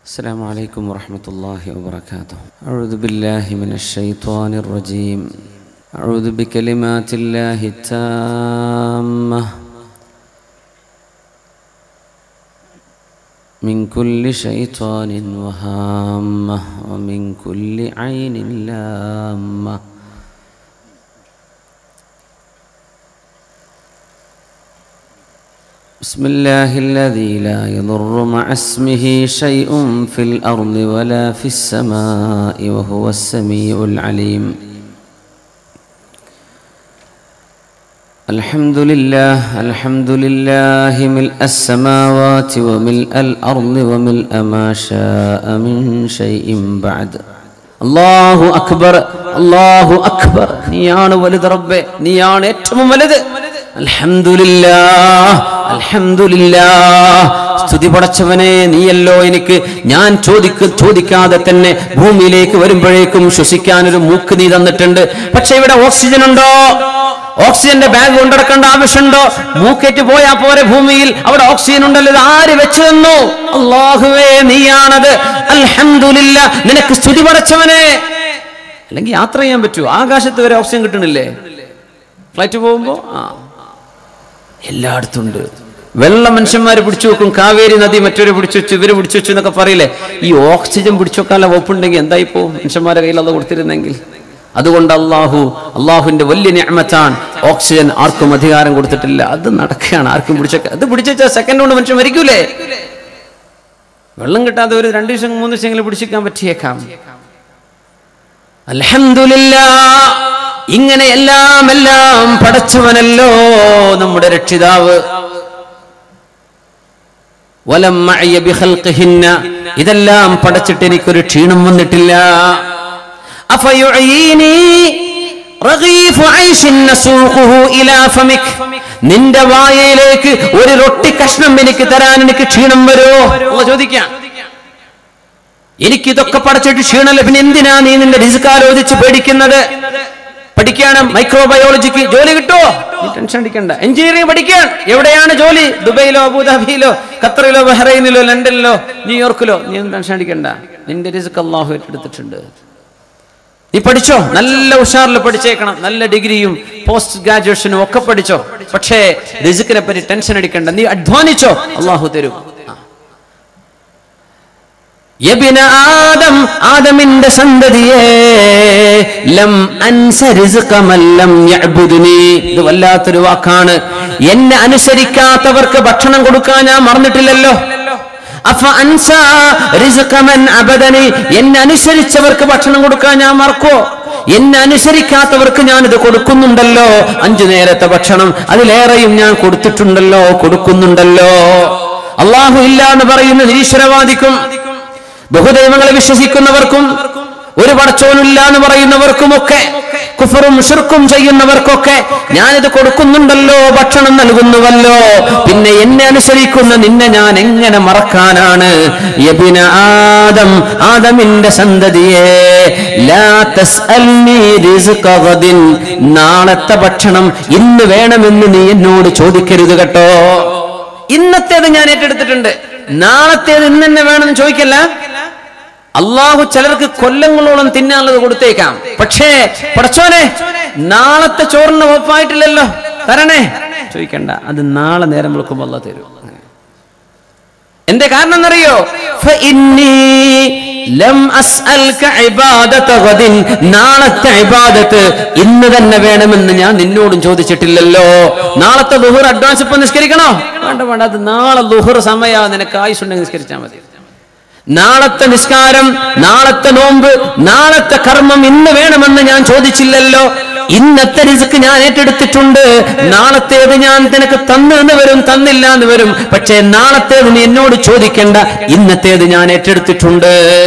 السلام عليكم ورحمة الله وبركاته أعوذ بالله من الشيطان الرجيم أعوذ بكلمات الله التامة من كل شيطان وهامة ومن كل عين لامة بسم الله الذي لا يضر مع اسمه شيء في الأرض ولا في السماء وهو السميع العليم الحمد لله الحمد لله ملء السماوات وملء الأرض وملء ما شاء من شيء بعد الله أكبر الله أكبر നീയാണ് വലുത് റബ്ബേ നീയാണ് ഏറ്റവും വലുത് അൽഹംദുലില്ലാ അൽഹംദുലില്ലാ സ്തുതി പടച്ചവനെ നീയല്ലോ എനിക്ക് ഞാൻ ചോദിക്ക ചോദിക്കാതെ തന്നെ ഭൂമിയിലേക്ക് വരുമ്പോഴേക്കും ശ്വസിക്കാൻ ഒരു മൂക്ക് നീ തന്നിട്ടുണ്ട് പക്ഷെ ഇവിടെ ഓക്സിജൻ ഉണ്ടോ ഓക്സിജന്റെ ബാഗ് കൊണ്ടിടക്കേണ്ട ആവശ്യമുണ്ടോ മൂക്കേറ്റ് പോയാ പോരെ ഭൂമിയിൽ അവിടെ ഓക്സിജൻ ഉണ്ടല്ലോ ഇത് ആര് വെച്ചു തന്നു അള്ളാഹുവേ നീയാണത് അൽഹംദുലില്ല നിനക്ക് സ്തുതി പടച്ചവനെ അല്ലെങ്കിൽ യാത്ര ചെയ്യാൻ പറ്റുമോ ആകാശത്ത് വരെ ഓക്സിജൻ കിട്ടണില്ലേ ഫ്ലൈറ്റ് പോകുമ്പോ ആ എല്ലായിടത്തും ഉണ്ട് വെള്ളം മനുഷ്യന്മാർ പിടിച്ചു വെക്കും കാവേരി നദി മറ്റൊരു പിടിച്ചു വെച്ചു ഇവര് പിടിച്ചു വെച്ചു എന്നൊക്കെ പറയില്ലേ ഈ ഓക്സിജൻ പിടിച്ചു വെക്കാനുള്ള വകുപ്പുണ്ടെങ്കിൽ എന്തായി പോകും മനുഷ്യന്മാരുടെ കയ്യിൽ അത് കൊടുത്തിരുന്നെങ്കിൽ അതുകൊണ്ട് അള്ളാഹു അള്ളാഹുവിന്റെ വലിയ ഞാമത്താണ് ഓക്സിജൻ ആർക്കും അധികാരം കൊടുത്തിട്ടില്ല അത് നടക്കുകയാണ് ആർക്കും പിടിച്ച അത് പിടിച്ച സെക്കൻഡ് കൊണ്ട് മനുഷ്യൻ മരിക്കൂലേ വെള്ളം കിട്ടാതെ ഒരു രണ്ടു ദിവസം മൂന്ന് ദിവസമെങ്കിലും പിടിച്ചിരിക്കാൻ പറ്റിയേക്കാം അൽഹംദുലില്ലാ ഇങ്ങനെ എല്ലാം എല്ലാം പടച്ചവനല്ലോ നമ്മുടെ രക്ഷിതാവ് വലം മഅയ ബിഖൽഖിഹിന്ന ഇതെല്ലാം പടച്ചിട്ട് എനിക്കൊരു ക്ഷീണം വന്നിട്ടില്ല അഫയുഈനി റഗീഫു ഐശിൻ നസൂഖുഹു ഇലാ ഫമിക് നിന്റെ വായയിലേക്ക് ഒരു റൊട്ടി കഷ്ണം എനിക്ക് തരാൻ എനിക്ക് ക്ഷീണം വരുമോ അള്ളാഹ് ചോദിക്കാം എനിക്കിതൊക്കെ പടച്ചിട്ട് ക്ഷീണമല്ല പിന്നെ എന്തിനാ നീ നിന്റെ റിസ്ക് ആലോചിച്ച് പേടിക്കുന്നത് പഠിക്കാണ് മൈക്രോബയോളജിക്ക് ജോലി കിട്ടുമോ നീ ടെൻഷൻ അടിക്കണ്ട എഞ്ചിനീയറിംഗ് പഠിക്കാൻ എവിടെയാണ് ജോലി ദുബൈയിലോ അബുദാബിയിലോ ഖത്തറിലോ ബഹ്റൈനിലോ ലണ്ടനിലോ ന്യൂയോർക്കിലോ നീ ഒന്നും ടെൻഷൻ അടിക്കണ്ട നിന്റെ റിസ്ക് അള്ളാഹു ഏറ്റെടുത്തിട്ടുണ്ട് നീ പഠിച്ചോ നല്ല ഉഷാറിൽ പഠിച്ചേക്കണം നല്ല ഡിഗ്രിയും പോസ്റ്റ് ഗ്രാജുവേഷനും ഒക്കെ പഠിച്ചോ പക്ഷേ റിസ്ക്കിനെ പറ്റി ടെൻഷൻ അടിക്കണ്ട നീ അധ്വാനിച്ചോ അള്ളാഹു തരും യബിന ആദം ആദമിന്റെ സന്തതിയെ ലം അൻസ റിസ്ഖമല്ലം യഅ്ബുദുനി ഇത് വല്ലാത്തൊരു വാക്കാണ് എന്നെ അനുസരിക്കാത്തവർക്ക് ഭക്ഷണം കൊടുക്കാൻ ഞാൻ മറന്നിട്ടില്ലല്ലോ അഫ അൻസ റിസ്ഖമൻ അബദനി എന്നെ അനുസരിച്ചവർക്ക് ഭക്ഷണം കൊടുക്കാൻ ഞാൻ മറക്കോ എന്നെ അനുസരിക്കാത്തവർക്ക് ഞാൻ ഇത് കൊടുക്കുന്നുണ്ടല്ലോ അഞ്ചു നേരത്തെ ഭക്ഷണം അതിലേറെയും ഞാൻ കൊടുത്തിട്ടുണ്ടല്ലോ കൊടുക്കുന്നുണ്ടല്ലോ അള്ളാഹു ഇല്ല എന്ന് പറയുന്ന നിരീശ്വരവാദിക്കും ബഹുദൈവങ്ങളെ വിശ്വസിക്കുന്നവർക്കും ഒരു പടച്ചോനില്ല എന്ന് പറയുന്നവർക്കുമൊക്കെ കുഫറും ഷിർക്കും ചെയ്യുന്നവർക്കൊക്കെ ഞാനിത് കൊടുക്കുന്നുണ്ടല്ലോ ഭക്ഷണം നൽകുന്നുവല്ലോ പിന്നെ എന്നെ അനുസരിക്കുന്ന നിന്നെ ഞാൻ എങ്ങനെ മറക്കാനാണ് യബിന ആദം ആദമിന്റെ സന്തതിയെ ലാ തസ്അൽനി റിസ്ഖ ഗദിൻ നാളത്തെ ഭക്ഷണം ഇന്ന് വേണമെന്ന് നീ എന്നോട് ചോദിക്കരുത് കേട്ടോ ഇന്നത്തേത് ഞാൻ ഏറ്റെടുത്തിട്ടുണ്ട് നാളത്തേത് ഇന്ന് തന്നെ വേണമെന്ന് ചോദിക്കല്ല അള്ളാഹു ചിലർക്ക് കൊല്ലങ്ങളോളം തിന്നാനുള്ളത് കൊടുത്തേക്കാം പക്ഷേ പടച്ചോനെ നാളത്തെ ചോറിന് ഒപ്പായിട്ടില്ലല്ലോ തരണേ ചോദിക്കണ്ട അത് നാളെ നേരം വിളിക്കുമ്പോൾ അല്ല തരും എന്റെ കാരണം എന്നറിയോ നാളത്തെ ഇബാദത്ത് ഇന്ന് തന്നെ വേണമെന്ന് ഞാൻ നിന്നോടും ചോദിച്ചിട്ടില്ലല്ലോ നാളത്തെ ലുഹർ അഡ്വാൻസ് ഇപ്പൊ നിസ്കരിക്കണോ വേണ്ട വേണ്ട അത് നാളെ ലുഹർ സമയ നിനക്ക് ആയുസുണ്ടെങ്കിൽ നിസ്കരിച്ചാൽ മതി നാളത്തെ നിസ്കാരം നാളത്തെ നോമ്പ് നാളത്തെ കർമ്മം ഇന്ന് വേണമെന്ന് ഞാൻ ചോദിച്ചില്ലല്ലോ ഇന്നത്തെ റിസ്ക് ഞാൻ ഏറ്റെടുത്തിട്ടുണ്ട് നാളത്തേത് ഞാൻ നിനക്ക് തന്നു എന്ന് വരും തന്നില്ല എന്ന് വരും പക്ഷേ നാളത്തേത് നീ എന്നോട് ചോദിക്കേണ്ട ഇന്നത്തേത് ഞാൻ ഏറ്റെടുത്തിട്ടുണ്ട്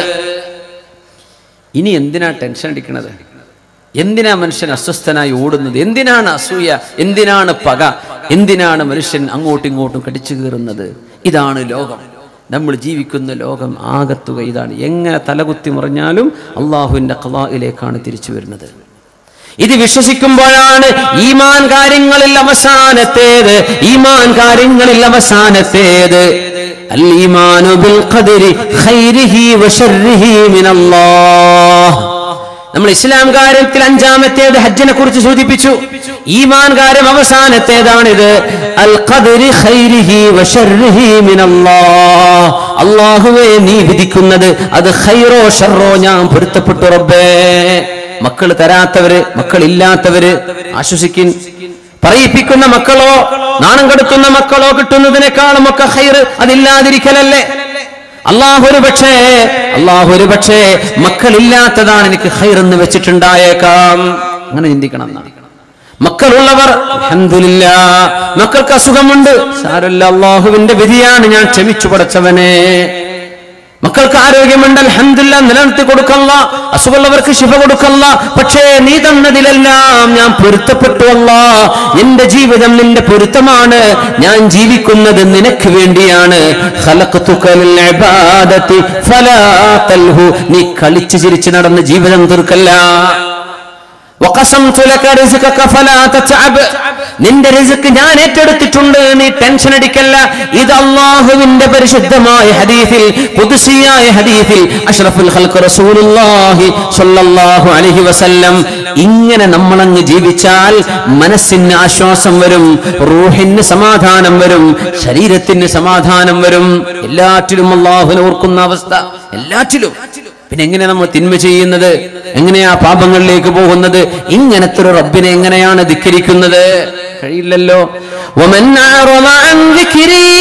ഇനി എന്തിനാ ടെൻഷൻ അടിക്കണത് എന്തിനാ മനുഷ്യൻ അസ്വസ്ഥനായി ഓടുന്നത് എന്തിനാണ് അസൂയ എന്തിനാണ് പക എന്തിനാണ് മനുഷ്യൻ അങ്ങോട്ടും ഇങ്ങോട്ടും കടിച്ചു കീറുന്നത് ഇതാണ് ലോകം നമ്മൾ ജീവിക്കുന്ന ലോകം ആകത്തുക ഇതാണ് എങ്ങനെ തലകുത്തി മറിഞ്ഞാലും അള്ളാഹുവിന്റെ കലായിലേക്കാണ് തിരിച്ചു വരുന്നത് ഇത് വിശ്വസിക്കുമ്പോഴാണ് ഈമാൻ കാര്യങ്ങളിൽ അവസാനത്തേത് ഈമാൻ കാര്യങ്ങളിൽ അവസാനത്തേത് അൽ ഈമാനു ബിൽ ഖദരി ഖൈരിഹി വശർരിഹി മിനല്ലാഹ് നമ്മൾ ഇസ്ലാം കാര്യത്തിൽ അഞ്ചാമത്തേത് ഹജ്ജിനെ കുറിച്ച് സൂചിപ്പിച്ചു ഈമാൻ കാര്യം അവസാനത്തേതാണിത് അൽ ഖദരി ഖൈരിഹി വശർരിഹി മിനല്ലാഹ് അല്ലാഹുവേ നീ വിധിക്കുന്നത് അത് ഖൈറോ ഷർറോ ഞാൻ പൊരുത്തപ്പെട്ടു റബ്ബേ മക്കൾ തരാത്തവര് മക്കളില്ലാത്തവര് ആശ്വസിക്കിൻ പറയിപ്പിക്കുന്ന മക്കളോ നാണം കെടുത്തുന്ന മക്കളോ കിട്ടുന്നതിനേക്കാളും ഒക്കെ ഹൈർ അതില്ലാതിരിക്കലല്ലേ അള്ളാഹു ഒരു പക്ഷേ അള്ളാഹു ഒരു പക്ഷേ മക്കളില്ലാത്തതാണ് എനിക്ക് ഹൈർ എന്ന് വെച്ചിട്ടുണ്ടായേക്കാം അങ്ങനെ ചിന്തിക്കണം എന്നാണ് മക്കളുള്ളവർ അൽഹംദുലില്ലാ മക്കൾക്ക് അസുഖമുണ്ട് സാരല്ല അള്ളാഹുവിന്റെ വിധിയാണ് ഞാൻ ക്ഷമിച്ചു പടച്ചവനെ മക്കൾക്ക് ആരോഗ്യമുണ്ട് അൽഹംദുലില്ലാ നിലനിർത്തി കൊടുക്കല്ല അസുഖമുള്ളവർക്ക് ശിവ കൊടുക്കല്ല പക്ഷേ നീ തന്നതിലെല്ലാം ഞാൻ പൊരുത്തപ്പെട്ടു അല്ല എന്റെ ജീവിതം നിന്റെ പൊരുത്തമാണ് ഞാൻ ജീവിക്കുന്നത് നിനക്ക് വേണ്ടിയാണ് ഖലഖ്തുക ലിൽ ഇബാദത്തി ഫലാ തൽഹു നീ കളിച്ചു ചിരിച്ച് നടന്ന് ജീവിതം തീർക്കല്ല وقسمت لك رزقك فلا تتعب നിന്റെ റിസ്ക് ഞാൻ ഏറ്റെടുത്തിട്ടുണ്ട് നീ ടെൻഷൻ അടിക്കല്ല ഇത് അള്ളാഹുവിന്റെ പരിശുദ്ധമായ ഹദീസിൽ ഖുദ്സിയായ ഹദീസിൽ അഷ്റഫുൽ ഖൽഖ് റസൂലുള്ളാഹി സ്വല്ലല്ലാഹു അലൈഹി വസല്ലം ഇങ്ങനെ നമ്മളങ്ങ് ജീവിച്ചാൽ മനസ്സിന് ആശ്വാസം വരും റൂഹിന് സമാധാനം വരും ശരീരത്തിന് സമാധാനം വരും എല്ലാറ്റിലും അള്ളാഹുവിനെ ഓർക്കുന്ന അവസ്ഥ എല്ലാറ്റിലും പിന്നെ എങ്ങനെ നമ്മൾ തിന്മ ചെയ്യുന്നത് എങ്ങനെയാ പാപങ്ങളിലേക്ക് പോകുന്നത് ഇങ്ങനത്തെ ഒരു റബ്ബിനെ എങ്ങനെയാണ് ധിക്കരിക്കുന്നത് കഴിയില്ലല്ലോ ومن أعرض عن ذكري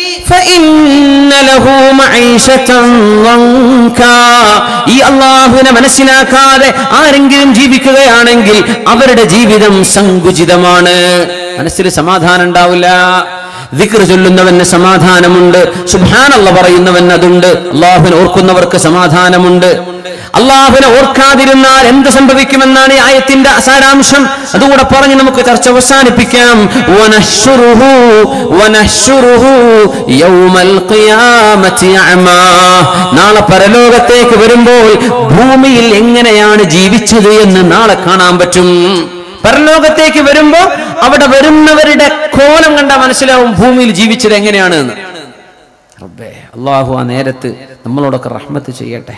فإن له معيشة ضنكا ഈ അള്ളാഹുവിനെ മനസ്സിലാക്കാതെ ആരെങ്കിലും ജീവിക്കുകയാണെങ്കിൽ അവരുടെ ജീവിതം സങ്കുചിതമാണ് മനസ്സിൽ സമാധാനം ഉണ്ടാവില്ല ദിക്ർ ചൊല്ലുന്നവന് സമാധാനമുണ്ട് സുബ്ഹാനല്ല പറയുന്നവൻ അതുണ്ട് അള്ളാഹുവിനെ ഓർക്കുന്നവർക്ക് സമാധാനമുണ്ട് അള്ളാഹുവിനെ ഓർക്കാതിരുന്നാൽ എന്ത് സംഭവിക്കുമെന്നാണ് ഈ ആയത്തിന്റെ സാരാംശം അതുകൂടെ പറഞ്ഞ് നമുക്ക് ചർച്ച അവസാനിപ്പിക്കാം വനശ്ശുറുഹു വനശ്ശുറുഹു യൗമൽ ഖിയാമത്തി അഅമാ. നാളെ പരലോകത്തേക്ക് വരുമ്പോൾ ഭൂമിയിൽ എങ്ങനെയാണ് ജീവിച്ചത് എന്ന് നാളെ കാണാൻ പറ്റും പരലോകത്തേക്ക് വരുമ്പോ അവിടെ വരുന്നവരുടെ കോലം കണ്ടാൽ മനസ്സിലാവും ഭൂമിയിൽ ജീവിച്ചത് എങ്ങനെയാണ് എന്ന് റബ്ബേ അള്ളാഹു ആ നേരത്ത് നമ്മളോടൊക്കെ റഹ്മത്ത് ചെയ്യട്ടെ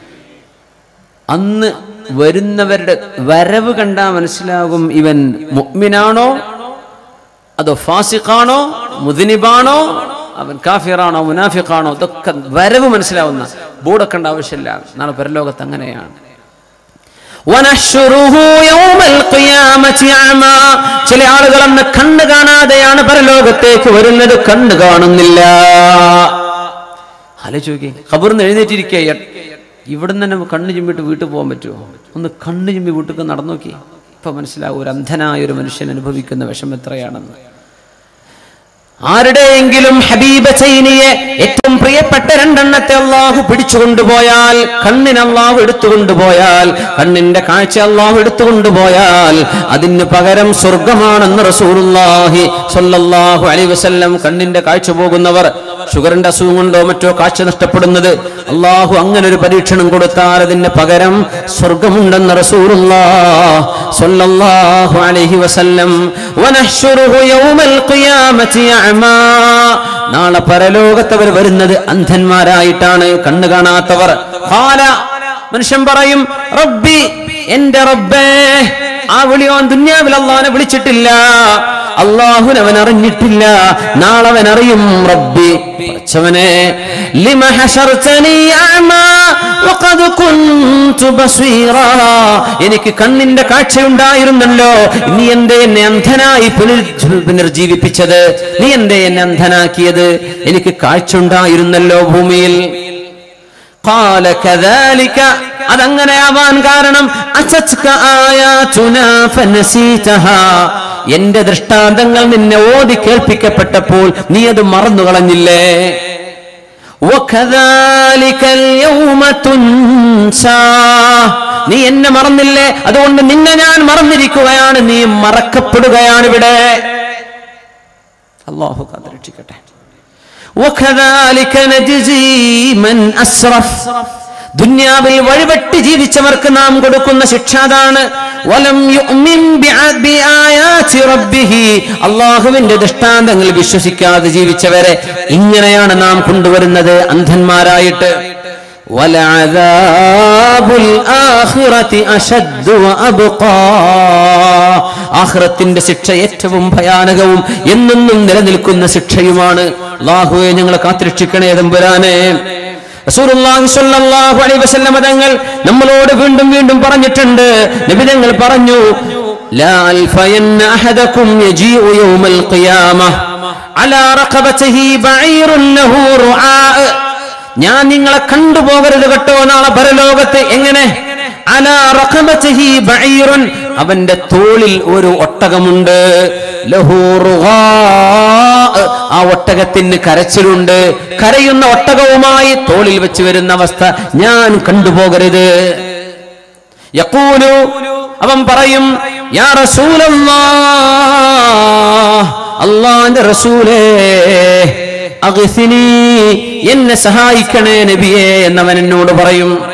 അന്ന് വരുന്നവരുടെ വരവ് കണ്ടാൽ മനസ്സിലാകും ഇവൻ മുഅ്മിനാണോ അതോ ഫാസിഖാണോ മുദിനിബാണോ അവൻ കാഫിറാണോ മുനാഫിഖാണോ ഇതൊക്കെ വരവ് മനസ്സിലാവുന്ന ബോർഡൊക്കെ ഉണ്ട് ആവശ്യമില്ല നാളെ പരലോകത്ത് അങ്ങനെയാണ് വനശ്ശുറുഹു യൗമൽ ഖിയാമത്തി അഅമാ. ചില ആളുകൾ അന്ന് കണ്ണ് കാണാതെയാണ് പരലോകത്തേക്ക് വരുന്നത് കണ്ണ് കാണുന്നില്ല ആലോചിക്കേ ഖബറിന്ന് എഴുന്നേറ്റിരിക്കുക ഇവിടുന്ന് തന്നെ കണ്ണ് ചിമ്മിട്ട് വീട്ടിൽ പോകാൻ പറ്റുമോ ഒന്ന് കണ്ണ് ചിമ്മി വീട്ടിൽ നടന്നു നോക്കി ഇപ്പൊ മനസ്സിലാവും ഒരു അന്ധനായ ഒരു മനുഷ്യൻ അനുഭവിക്കുന്ന വിഷം എത്രയാണെന്ന് ആരുടെയെങ്കിലും ഹബീബ ചൈനിയെ ഏറ്റവും പ്രിയപ്പെട്ട രണ്ടെണ്ണത്തെ അള്ളാഹു പിടിച്ചുകൊണ്ടുപോയാൽ കണ്ണിന് അള്ളാഹു എടുത്തുകൊണ്ടുപോയാൽ കണ്ണിന്റെ കാഴ്ച അള്ളാഹു എടുത്തുകൊണ്ടുപോയാൽ അതിന് പകരം സ്വർഗമാണെന്ന് റസൂലുള്ളാഹി സ്വല്ലല്ലാഹു അലൈഹി വസല്ലം കണ്ണിന്റെ കാഴ്ച പോകുന്നവർ ഷുഗറിന്റെ അസുഖം കൊണ്ടോ മറ്റോ കാഴ്ച നഷ്ടപ്പെടുന്നത് അള്ളാഹു അങ്ങനെ ഒരു പരീക്ഷണം കൊടുത്താൽ അതിന് പകരം സ്വർഗമുണ്ടെന്ന് റസൂലുള്ളാഹ് സ്വല്ലല്ലാഹു അലൈഹി വസല്ലം വനഹ്ശുറുഹു യൗമൽ ഖിയാമത്തി അഅമാ നാളെ പരലോകത്തവർ വരുന്നത് അന്ധന്മാരായിട്ടാണ് കണ്ണു കാണാത്തവർ ഖാല മനുഷ്യൻ പറയും റബ്ബി എന്റെ റബ്ബേ ആ വിളിയോൻ ദുന്യാവിൽ അള്ളാഹനെ വിളിച്ചിട്ടില്ല അള്ളാഹുൻ അവൻ അറിഞ്ഞിട്ടില്ല നാളെ അവൻ അറിയും റബ്ബി പടച്ചവനെ ലിമ ഹശർതനി അഅമാ വഖദ് കുൻതു ബസീറാ എനിക്ക് കണ്ണിന്റെ കാഴ്ചയുണ്ടായിരുന്നല്ലോ നീ എന്തേ എന്നെ അന്ധനായി പുനർ പുനർജീവിപ്പിച്ചത് നീ എന്തേ എന്നെ അന്ധനാക്കിയത് എനിക്ക് കാഴ്ച ഉണ്ടായിരുന്നല്ലോ ഭൂമിയിൽ قال كذلك അതങ്ങനെ ആവാൻ കാരണം അസത്ക ആയാതുനാ ഫനസീതഹാ എന്റെ ദൃഷ്ടാന്തങ്ങൾ നിന്നെ ഓതി കേൾപ്പിക്കപ്പെട്ടപ്പോൾ നീ അത് മറന്നു കളഞ്ഞില്ലേ وكذلك اليوم تنسى നീ എന്നെ മറന്നില്ലേ അതുകൊണ്ട് നിന്നെ ഞാൻ മറന്നിരിക്കുകയാണ് നീ മറക്കപ്പെടുകയാണ് ഇവിടെ അള്ളാഹു കാത്തിരക്ഷിക്കട്ടെ وكذلك نجزي من أسرف ദുന്യാവിൽ വഴിവെട്ടി ജീവിച്ചവർക്ക് നാം കൊടുക്കുന്ന ശിക്ഷ അതാണ് വലം യുഅ്മിൻ ബിആ- ബിആയാതി റബ്ബിഹി. അള്ളാഹുവിന്റെ ദൃഷ്ടാന്തങ്ങൾ വിശ്വസിക്കാതെ ജീവിച്ചവരെ ഇങ്ങനെയാണ് നാം കൊണ്ടുവരുന്നത് അന്ധന്മാരായിട്ട് വലഅദാബുൽ ആഖിറതി അശദ്ദു വഅബ്ഖാ. ആഖിറത്തിന്റെ ശിക്ഷ ഏറ്റവും ഭയാനകവും എന്നെന്നും നിലനിൽക്കുന്ന ശിക്ഷയുമാണ് അള്ളാഹുവെ ഞങ്ങളെ കാത്തിരക്ഷിക്കണേ തമ്പുരാനെ റസൂലുള്ളാഹി സ്വല്ലല്ലാഹു അലൈഹി വസല്ലമ തങ്ങൾ നമ്മളോട് വീണ്ടും വീണ്ടും പറഞ്ഞിട്ടുണ്ട് നബി തങ്ങൾ പറഞ്ഞു ലാ അൽഫയന്ന അഹദകും യജീഉ യൗമൽ ഖിയാമ അലാ റഖബതിഹി ബഈറുൻ ലഹു റുആ ഞാൻ നിങ്ങളെ കണ്ടുപോകരുത് കേട്ടോ നാളെ പരലോകത്ത് എങ്ങനെ അലാ റഖബതിഹി ബഈറുൻ അവന്റെ തോളിൽ ഒരു ഒട്ടകമുണ്ട് ലഹു റുആ ആ ഒട്ടകത്തിന് കരച്ചിലുണ്ട് കരയുന്ന ഒട്ടകവുമായി തോളിൽ വെച്ച് വരുന്ന അവസ്ഥ ഞാൻ കണ്ടുപോകരുത് യഖൂലു അവൻ പറയും യാ റസൂലല്ലാ അള്ളാന്റെ റസൂലേ അഗ്സിനി എന്നെ സഹായിക്കണേ നബിയേ എന്നവൻ എന്നോട് പറയും